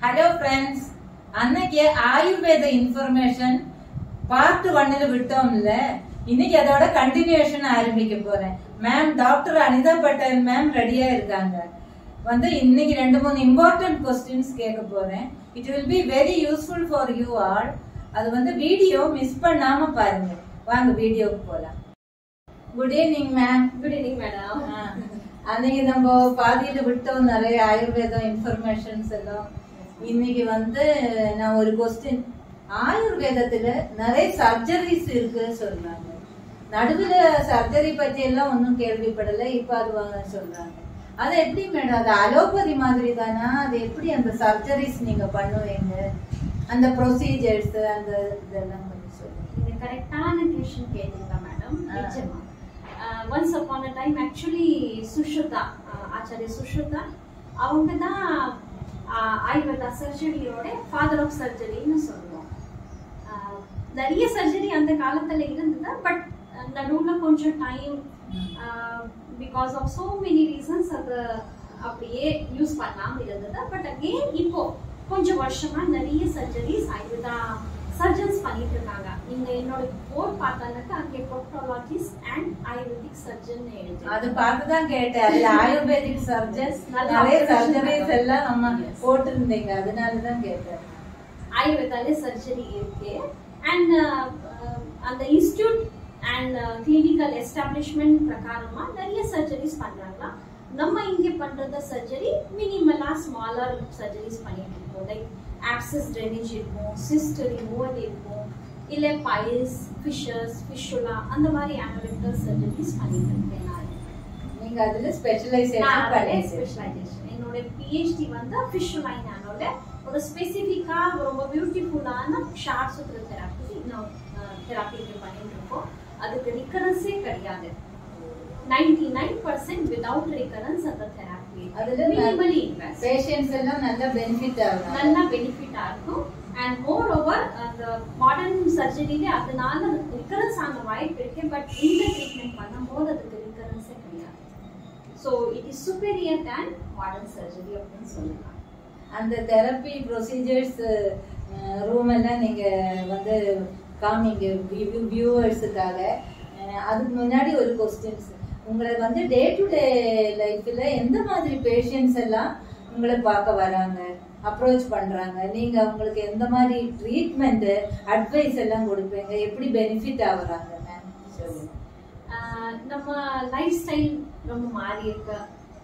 Hello friends அன்னைக்கு ஆயுர்வேத information part ஒன்னில் விட்டோம்ல இன்னைக்கு அதோட கண்டினியூஷன் ஆரம்பிக்க போறேன் ma'am doctor Anita Patel ma'am ரெடியா இருக்காங்க வந்து இன்னைக்கு ரெண்டு மூணு இம்பார்ட்டன்ட் கொஸ்டின்ஸ் கேட்க போறேன் it will be very useful for you all அது வந்து வீடியோ மிஸ் பண்ணாம பாருங்க வாங்க வீடியோக்கு போலாம் good evening ma'am good evening madam அன்னைக்கு நம்ம பாதியில விட்டோம் நிறைய ஆயுர்வேதம் இன்ஃபர்மேஷன்ஸ் எல்லாம் இன்னைக்கு வந்து நான் ஒரு கொஸ்டின் ஆயுர்வேதத்துல நிறைய சர்ஜரிஸ் இருக்கு சொல்றாங்க நடுவுல சர்ஜரி பத்தி எல்லாம் ஒன்றும் கேள்விப்படல இப்ப அது வ- சொல்றாங்க அது எப்படி மேடம் அது அலோபதி மாதிரி தானா அது எப்படி அந்த சர்ஜரிஸ் நீங்க பண்ணுவீங்க அந்த ப்ரொசீஜர்ஸ் அந்த இதெல்லாம் கொஞ்சம் சொல்லுங்க இது கரெக்டான கொஷின் கேட்டீங்க மேடம் ஆ. நிச்சயமா once upon a time actually Sushruta Acharya Sushruta அவங்க தான் ஆயுர்வேதா சர்ஜரியோட ஃபாதர் ஆஃப் சர்ஜரின்னு சொல்லுவோம் ஆஹ், நிறைய சர்ஜரி அந்த காலத்துல இருந்தது பட் நடுவில் கொஞ்சம் time because of so many reasons அது அப்படியே யூஸ் பண்ணாம இருந்தது பட் அகெயின் இப்போ கொஞ்சம் வருஷமா நிறைய சர்ஜரிஸ் ஆயுர்வேதா சர்ஜன்ஸ் பண்ணிட்டு இருக்காங்க நீங்க என்னோட போர்ட் பார்த்தாலுக்கு அங்கே ப்ரோக்டாலஜிஸ்ட் அண்ட் ஆயுர்வேதிக் சர்ஜன் எழுதி அது பார்த்துதான் கேட்டேன் அதுல ஆயுர்வேதிக் சர்ஜன்ஸ் நல்ல நிறைய observation சர்ஜரிஸ் madam. எல்லாம் நம்ம Yes. போட்டிருந்தீங்க அதனாலதான் கேட்டேன் ஆயுர்வேதாலே சர்ஜரி இருக்கு அண்ட் அந்த இன்ஸ்டியூட் அண்ட் கிளினிக்கல் எஸ்டாப்ளிஷ்மெண்ட் பிரகாரமா நிறைய சர்ஜரிஸ் பண்றாங்க நம்ம இங்க பண்றத சர்ஜரி மினிமலா ஸ்மாலர் சர்ஜரிஸ் பண்ணிட்டு இருக்கோம் லைக் ஆப்சஸ் ட்ரைனேஜ் இருக்கும் சிஸ்ட் ரிமூவல் இருக்கும் இல்ல பைல்ஸ் ஃபிஷர்ஸ் ஃபிஷுலா அந்த மாதிரி அனலிட்டிக்கல் சர்ஜரிஸ் பண்ணிட்டு இருக்கேன் நான் நீங்க அதுல ஸ்பெஷலைசேஷன் பண்ணிருக்கீங்க ஸ்பெஷலைசேஷன் என்னோட பிஹெச்டி வந்து ஃபிஷ் லைன் ஆனோட ஒரு ஸ்பெசிஃபிக்கா ரொம்ப பியூட்டிஃபுல்லான ஷார்ட் சுத்துற தெராப்பி நான் தெராப்பி பண்ணிட்டு இருக்கோம் அதுக்கு ரிகரன்ஸே கிடையாது ninety nine percent without recurrence அந்த தெராப்பி அதுல மினிமலி இன்வெஸ்ட் பேஷண்ட்ஸ் எல்லாம் நல்ல பெனிஃபிட் ஆகும் நல்லா பெனிஃபிட்டா இருக்கும் அண்ட் மோர் ஓவர் அந்த மாடர்ன் சர்ஜரியிலே அதனால ரிகரன்ஸ் ஆன வாய்ப்பு இருக்கு பட் இந்த ட்ரீட்மெண்ட் பண்ணும்போது அதுக்கு ரிகரன்ஸே கிடையாது so it is superior than modern surgery அப்படின்னு சொல்லலாம் அந்த தெரப்பி ப்ரொசீஜர்ஸ் ரூம் எல்லாம் நீங்க வந்து காமிங்க வியூவர்ஸுக்காக அதுக்கு முன்னாடி ஒரு கொஸ்டின்ஸ் உங்களை வந்து டே டு டே லைஃப்ல எந்த மாதிரி பேஷண்ட்ஸ் எல்லாம் உங்களை பார்க்க வராங்க அப்ரோச் பண்றாங்க நீங்க அவங்களுக்கு எந்த மாதிரி ட்ரீட்மெண்ட் அட்வைஸ் எல்லாம் கொடுப்பீங்க எப்படி பெனிஃபிட் ஆகுறாங்க மேம் சொல்லுங்க ஆஹ் நம்ம லைஃப் ஸ்டைல் ரொம்ப மாறி இருக்கு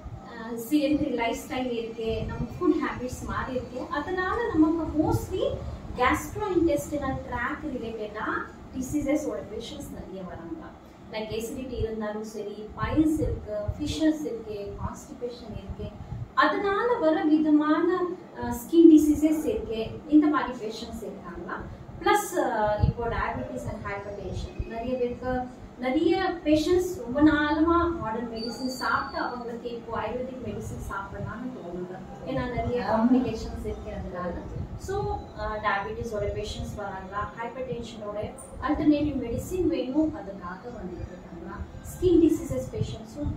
சிஎன்ட்ரி லைஃப் ஸ்டைல் இருக்கு நம்ம ஃபுட் ஹேபிட்ஸ் மாறி இருக்கு அதனால நமக்கு மோஸ்ட்லி கேஸ்ட்ரோ இன்டெஸ்டினல் ட்ராக் ரிலேட்டடா டிசீசஸோட பேஷண்ட்ஸ் நிறைய வராங்க லைக் எசிடிட்டி இருந்தாலும் சரி பைல்ஸ் இருக்கு ஃபிஷர்ஸ் இருக்கு கான்ஸ்டிபேஷன் இருக்கு அதனால வர விதமான ஸ்கின் டிசீசஸ் இருக்கு இந்த மாதிரி பேஷண்ட்ஸ் இருக்காங்க ப்ளஸ் இப்போ டயபெட்டிஸ் அண்ட் ஹைப்பர்டேஷன் நிறைய பேருக்கு நிறைய பேஷண்ட்ஸ் ரொம்ப நாளமா மாடர்ன் மெடிசின் சாப்பிட்டு அவங்களுக்கு இப்போ ஆயுர்வேதிக் மெடிசின் சாப்பிடலாம்னு தோணுது ஏன்னா நிறைய காம்ப்ளிகேஷன்ஸ் இருக்கிறதுனால ஸோ டயபெட்டிஸோட பேஷண்ட்ஸ் வராங்க ஹைப்பர் டென்ஷனோட அல்டர்னேட்டிவ் மெடிசின் வேணும் அதுக்காக வந்துட்டு இருக்காங்க ஸ்கின் டிசீசஸ் பேஷண்ட்ஸும்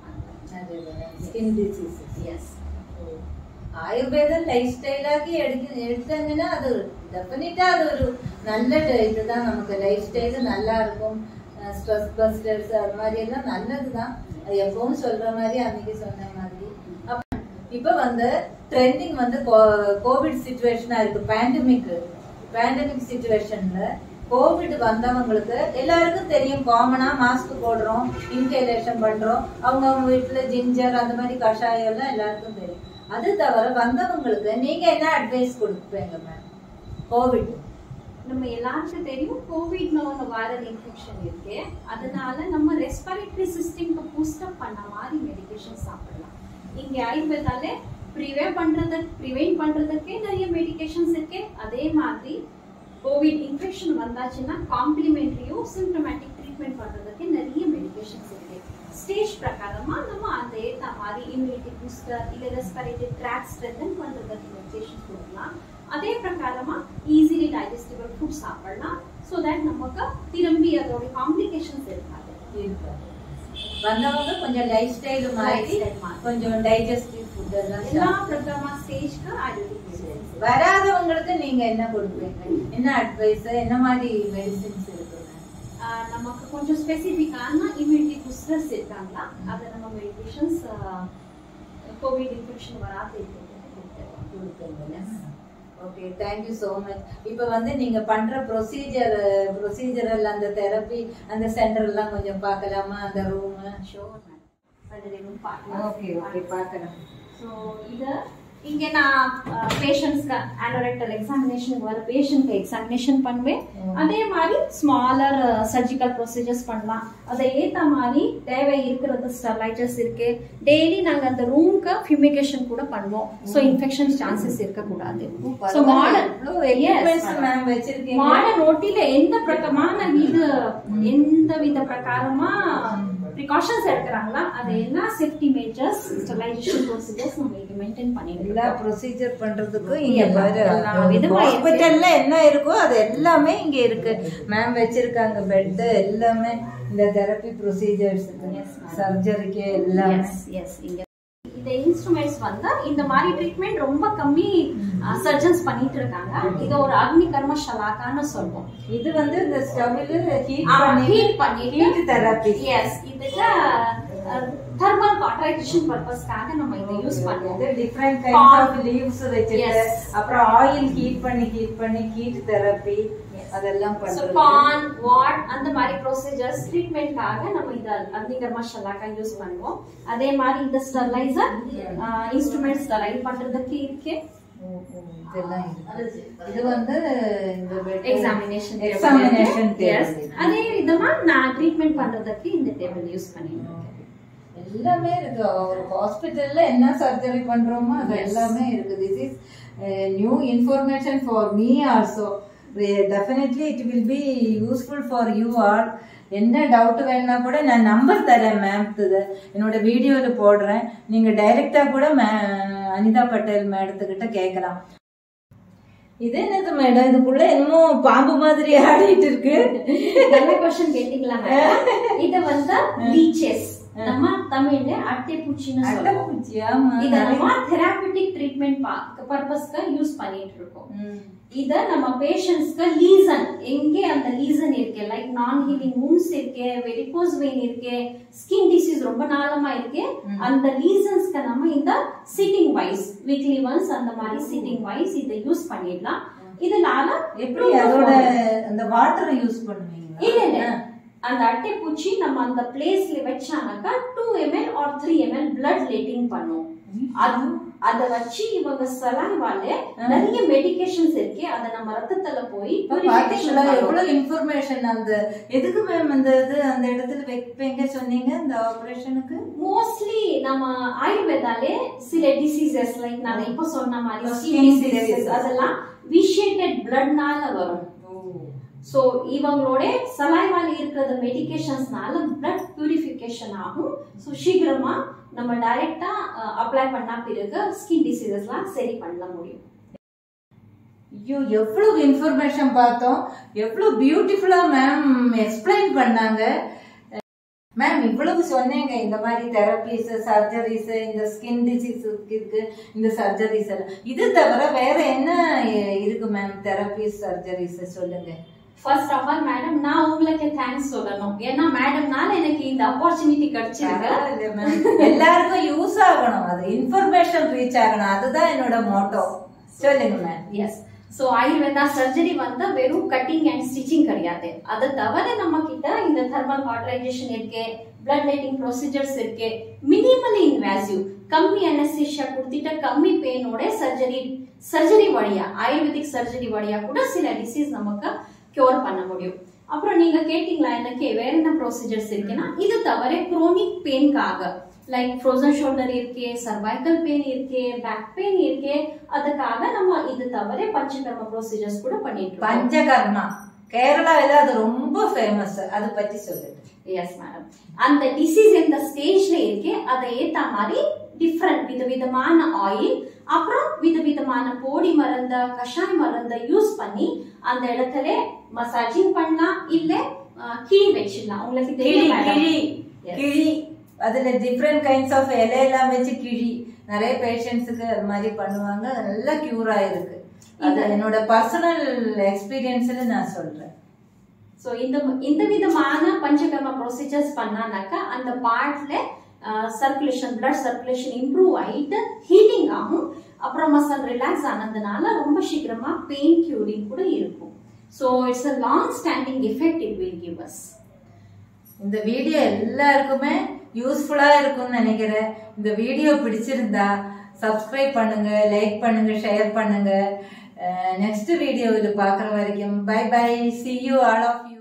ஸ்கின் டிசீசஸ் எஸ் ஆயுர்வேதம் லைஃப் ஸ்டைலாக்கி எடுக்க எடுத்தாங்கன்னா அது டெஃபினட்டா அது ஒரு நல்ல ட- இதுதான் நமக்கு லைஃப் ஸ்டைல் நல்லா இருக்கும் ஸ்ட்ரெஸ் பஸ்டர்ஸ் அது மாதிரி எல்லாம் நல்லதுதான் அது எப்பவும் சொல்ற மாதிரி அன்னைக்கு சொன்ன மாதிரி அப்ப இப்ப வந்து ட்ரெண்டிங் வந்து கோவிட் சுச்சுவேஷனா இருக்கு பேண்டமிக் பேண்டமிக் சுச்சுவேஷன்ல கோவிட் வந்தவங்களுக்கு எல்லாருக்கும் தெரியும் காமனா மாஸ்க் போடுறோம் இன்ஹேலேஷன் பண்றோம் அவங்க அவங்க வீட்டுல ஜிஞ்சர் அந்த மாதிரி கஷாயம் எல்லாம் எல்லாருக்கும் தெரியும் அது தவிர வந்தவங்களுக்கு நீங்க என்ன அட்வைஸ் கொடுப்பீங்க மேம் கோவிட் நம்ம எல்லாருக்கும் தெரியும் கோவிட்னு ஒன்று வைரல் இன்ஃபெக்ஷன் இருக்கு அதனால நம்ம ரெஸ்பிரேட்டரி சிஸ்டம்க்கு பூஸ்டப் பண்ண மாதிரி மெடிகேஷன் சாப்பிடலாம் இங்க ஆயுர்வேதால ப்ரிவென்ட் பண்றது ப்ரிவென்ட் பண்றதுக்கே நிறைய மெடிகேஷன்ஸ் இருக்கு அதே மாதிரி கோவிட் இன்ஃபெக்ஷன் வந்தாச்சுன்னா காம்ப்ளிமெண்ட்ரியும் சிம்டமேட்டிக் ட்ரீட்மெண்ட் பண்றதுக்கு நிறைய மெடிகேஷன்ஸ் இருக்கு ஸ்டேஜ் பிரகாரமா நம்ம அந்த ஏத்த மாதிரி இம்யூனிட்டி பூஸ்டர் இல்ல ரெஸ்பிரேட்டரி ட்ராக் ஸ்ட்ரென்தன் பண்றதுக்கு மெடிகேஷன்ஸ் கொடுக்கலாம் அதே பிரகாரமா ஈஸிலி டைஜஸ்டிபிள் ஃபுட் சாப்பிடலாம் ஸோ தட் நமக்கு திரும்பி அதோட காம்ப்ளிகேஷன்ஸ் இருக்காது இருக்காது வந்தவங்க கொஞ்சம் லைஃப் ஸ்டைல் மாறி Lifestyle மாறி. கொஞ்சம் டைஜஸ்டிவ் ஃபுட் இதெல்லாம் எல்லா பிரதமா ஸ்டேஜ்க்கு ஆயுர்வேதிக் வராதவங்களுக்கு நீங்க என்ன கொடுப்பீங்க என்ன அட்வைஸ் என்ன மாதிரி மெடிசின்ஸ் இருக்குங்க ஆஹ் நமக்கு கொஞ்சம் ஸ்பெசிஃபிக்கான இம்யூனிட்டி பூஸ்டர்ஸ் இருக்காங்களா அதை நம்ம மெடிடேஷன்ஸ் கோவிட் இன்ஃபெக்ஷன் வராத இருக்கிறது ஓகே தேங்க்யூ ஸோ மச் இப்போ வந்து நீங்க பண்ற ப்ரொசீஜர் ப்ரொசீஜரல் அந்த தெரப்பி அந்த சென்டர் எல்லாம் கொஞ்சம் பார்க்கலாமா அந்த ரூம் ஷோர் மேடம் பார்க்கலாம் ஓகே ஓகே பார்க்கலாம் ஸோ இது இங்கே நான் பேஷண்ட்ஸ்க்கு ஆனோரெக்டல் எக்ஸாமினேஷனுக்கு வர பேஷண்ட்க்கு எக்ஸாமினேஷன் பண்ணுவேன் ம். அதே மாதிரி ஸ்மாலர் சர்ஜிக்கல் ப்ரொசீஜர்ஸ் பண்ணலாம் அதை ஏற்ற மாதிரி தேவை இருக்கிறது ஸ்டெர்லைட்டர்ஸ் இருக்கு டெய்லி நாங்கள் அந்த ரூம்க்கு ஃபியூமிகேஷன் கூட பண்ணுவோம் ஸோ இன்ஃபெக்ஷன் சான்சஸ் இருக்கக்கூடாது ஸோ மாடர்ன் மேம் வச்சிருக்கீங்க மாடர்ன் ஓட்டில எந்த பிரகமான வித எந்த வித பிரகாரமா ப்ரிகாஷன்ஸ் எடுக்கிறாங்களா அது எல்லா சேஃப்டி மேஜர்ஸ் ஸ்டெர்லைசேஷன் ப்ரொசீஜர்ஸ் நம்ம இங்க மெயின்டைன் பண்ணிட்டு எல்லா இருக்கோம். ப்ரொசீஜர் பண்றதுக்கும் இங்க எல்லா- பாரு எல்லா விதமா இருக்கு. ஹாஸ்பிட்டல்ல என்ன இருக்கோ அது எல்லாமே இங்க இருக்கு மேம் வச்சிருக்காங்க பெட் எல்லாமே இந்த தெரப்பி ப்ரொசீஜர்ஸுக்கு Yes, ma'am. சர்ஜரிக்கு எல்லாமே Yes, yes, இங்க இந்த இன்ஸ்ட்ருமெண்ட்ஸ் வந்து இந்த மாதிரி ட்ரீட்மெண்ட் ரொம்ப கம்மி சர்ஜன்ஸ் பண்ணிட்டு இருக்காங்க இது ஒரு அக்னி கர்ம ஷலாக்கான்னு சொல்லுவோம் இது வந்து இந்த ஸ்டவ்ல ஹீட் ஆமா, பண்ணி heat பண்ணிட்டு ஹீட் தெரப்பி எஸ் இதுக்கு தர்மல் காட்ரைசேஷன் பர்பஸ்க்காக நம்ம இதை யூஸ் பண்ணுவோம் டிஃப்ரெண்ட் கைண்ட்ஸ் ஆஃப் லீவ்ஸ் வச்சுட்டு Yes. அப்புறம் ஆயில் ஹீட் பண்ணி ஹீட் பண்ணி ஹீட் தெரப்பி அதெல்லாம் So, பண்றது corn, wart, அந்த மாதிரி ப்ரொசீஜர்ஸ் ட்ரீட்மெண்ட்காக நம்ம இத அக்னிகர்மா ஷல்லாக்கா யூஸ் பண்ணுவோம் அதே மாதிரி இந்த ஸ்டெர்லைசர் இன்ஸ்ட்ருமெண்ட் ஸ்டெர்லைட் பண்றதுக்கு இருக்கு ஓ, ஓ, இதெல்லாம் இருக்கு. இது வந்து இந்த bed- examination examination yes table. அதே விதமா நான் ட்ரீட்மெண்ட் பண்றதுக்கு இந்த டேபிள் யூஸ் பண்ணிருக்கேன் எல்லாமே இருக்கு ஒரு ஹாஸ்பிட்டல்ல என்ன சர்ஜரி பண்றோமோ அது Yes. எல்லாமே இருக்கு this is new information for me also definitely it will be useful for you all என்ன டவுட் வேணும்னா கூட நான் நம்பர் தரேன் மேம் என்னோட வீடியோல போடுறேன் நீங்க டைரக்டா கூட மே அனிதா பட்டேல் மேடத்துக்கிட்ட கேட்கலாம் இது என்னது மேடம் இதுக்குள்ள என்னமோ பாம்பு மாதிரி ஆடிட்டு இருக்கு நல்ல கொஸ்டின் கேட்டீங்களா மேடம் இது வந்து லீச்சஸ் நம்ம தமிழ்ல அட்டை பூச்சின்னு சொல்லுவோம் அட்டைப்பூச்சி, ஆமா. இத நம்ம தெராபிட்டிக் ட்ரீட்மெண்ட் பர்பஸ்க்கு யூஸ் பண்ணிட்டு இருக்கோம் ம். இத நம்ம பேஷண்ட்ஸ்க்கு லீசன் எங்கே அந்த லீசன் இருக்கு லைக் நான் ஹீலிங் wounds இருக்கு வெரிகோஸ் வெயின் இருக்கு ஸ்கின் டிசீஸ் ரொம்ப நாளமா இருக்கு அந்த லீசன்ஸ்க்கு நம்ம இந்த சிட்டிங் வைஸ் வீக்லி ஒன்ஸ் அந்த மாதிரி சிட்டிங் வைஸ் இதை யூஸ் பண்ணிடலாம் இதனால எப்படி அதோட அந்த வாட்டர் யூஸ் பண்ணுவீங்க இல்ல இல்ல அந்த அட்டை பூச்சி நம்ம அந்த பிளேஸ்ல வச்சானாக்கா two ml or three ml blood letting பண்ணும் அது அத வச்சு இவங்க சலாய்வால நிறைய மெடிகேஷன்ஸ் இருக்கு அத நம்ம ரத்தத்துல போய் பாத்தீங்களா எவ்வளவு இன்ஃபர்மேஷன் அந்த எதுக்கு மேம் அந்த இது அந்த இடத்துல வைப்பீங்க சொன்னீங்க இந்த ஆபரேஷனுக்கு மோஸ்ட்லி நம்ம ஆயுர்வேதாலே சில டிசீசஸ் லைக் நான் இப்ப சொன்ன மாதிரி Oh, skin skin diseases diseases. அதெல்லாம் விஷேட்டட் பிளட்னால வரும் ஸோ இவங்களோட சலாய்வால இருக்கிற மெடிகேஷன்ஸ்னால பிளட் பியூரிஃபிகேஷன் ஆகும் ஸோ சீக்கிரமா நம்ம டைரக்டா அப்ளை பண்ணா பிறகு ஸ்கின் டிசீசஸ்லாம் சரி பண்ண முடியும் ஐயோ எவ்வளவு இன்ஃபர்மேஷன் பார்த்தோம் எவ்வளவு பியூட்டிஃபுல்லா மேம் எக்ஸ்பிளைன் பண்ணாங்க மேம் இவ்வளவு சொன்னீங்க இந்த மாதிரி தெரபிஸ் சர்ஜரிஸ் இந்த ஸ்கின் டிசீஸ் இருக்கு இந்த சர்ஜரிஸ் எல்லாம் இது தவிர வேற என்ன இ- இருக்கு மேம் தெரபிஸ் சர்ஜரிஸ் சொல்லுங்க ஃபர்ஸ்ட் ஆஃப் ஆல் மேடம் நான் உங்களுக்கு தேங்க்ஸ் சொல்லணும் ஏன்னா மேடம்னால எனக்கு இந்த ஆப்பர்ச்சுனிட்டி கிடைச்சிருக்கு பரவாயில்ல ma'am. எல்லாருக்கும் யூஸ் ஆகணும் அது இன்ஃபர்மேஷன் ரீச் ஆகணும் அதுதான் என்னோட மோட்டோ சொல்லுங்க ma'am yes so Ayurveda surgery வந்து வெறும் கட்டிங் அண்ட் ஸ்டிச்சிங் கிடையாது அது தவிர நம்ம கிட்ட இந்த தெர்மல் காட்ரைசேஷன் இருக்கு பிளட் லைட்டிங் ப்ரொசீஜர்ஸ் இருக்கு மினிமலி இன்வாசிவ் கம்மி அனஸ்தீஷியா கொடுத்துட்டு கம்மி பெயினோட சர்ஜரி சர்ஜரி வழியா ஆயுர்வேதிக் சர்ஜரி வழியா கூட சில டிசீஸ் நமக்கு கியூர் பண்ண முடியும் அப்புறம் நீங்க கேட்டீங்களா எனக்கு வேற என்ன ப்ரொசீஜர்ஸ் இருக்குன்னா இது தவிர குரோனிக் பெயின்காக லைக் ஃப்ரோசன் ஷோல்டர் இருக்கு சர்வைக்கல் பெயின் இருக்கு பேக் பெயின் இருக்கு அதுக்காக நம்ம இது தவிர பஞ்சகர்ம ப்ரொசீஜர்ஸ் கூட பண்ணிட்டு இருக்கோம் பஞ்சகர்மா கேரளாவில அது ரொம்ப ஃபேமஸ் அதை பத்தி சொல்லுங்க எஸ் மேடம் அந்த டிசீஸ் எந்த ஸ்டேஜ்ல இருக்கு அதை ஏத்த மாதிரி டிஃப்ரெண்ட் விதவிதமான ஆயில் அப்புறம் விதவிதமான பொடி மருந்த கஷாய மருந்த யூஸ் பண்ணி அந்த இடத்துல மசாஜிங் பண்ணலாம் இல்ல அஹ், கிழி வச்சிடலாம் உங்களுக்கு கிழி தெரியும் madam. கிழி Yes. கிழி அதுல டிஃப்ரெண்ட் கைண்ட்ஸ் ஆஃப் இலையெல்லாம் வச்சு கிழி நிறைய பேஷண்ட்ஸுக்கு அது மாதிரி பண்ணுவாங்க அது நல்லா கியூர் ஆயிருக்கு அது இது- என்னோட பர்சனல் எக்ஸ்பீரியன்ஸ்ல நான் சொல்றேன் ஸோ இந்த இந்த விதமான பஞ்சகர்மா ப்ரொசீஜர்ஸ் பண்ணானாக்கா அந்த பார்ட்ல சர்க்குலேஷன் பிளட் சர்க்குலேஷன் இம்ப்ரூவ் ஆயிட்டு ஹீலிங் ஆகும் அப்புறம் மசல் ரிலாக்ஸ் ஆனதுனால ரொம்ப சீக்கிரமா பெயின் கியூரிங் கூட இருக்கும் so it's a long standing effect it will give us இந்த வீடியோ எல்லாருக்குமே யூஸ்ஃபுல்லா இருக்கும்னு நினைக்கிறேன் இந்த வீடியோ பிடிச்சிருந்தா சப்ஸ்கிரைப் பண்ணுங்க லைக் பண்ணுங்க ஷேர் பண்ணுங்க நெக்ஸ்ட் வீடியோவில் பார்க்குற வரைக்கும் bye bye see you all of you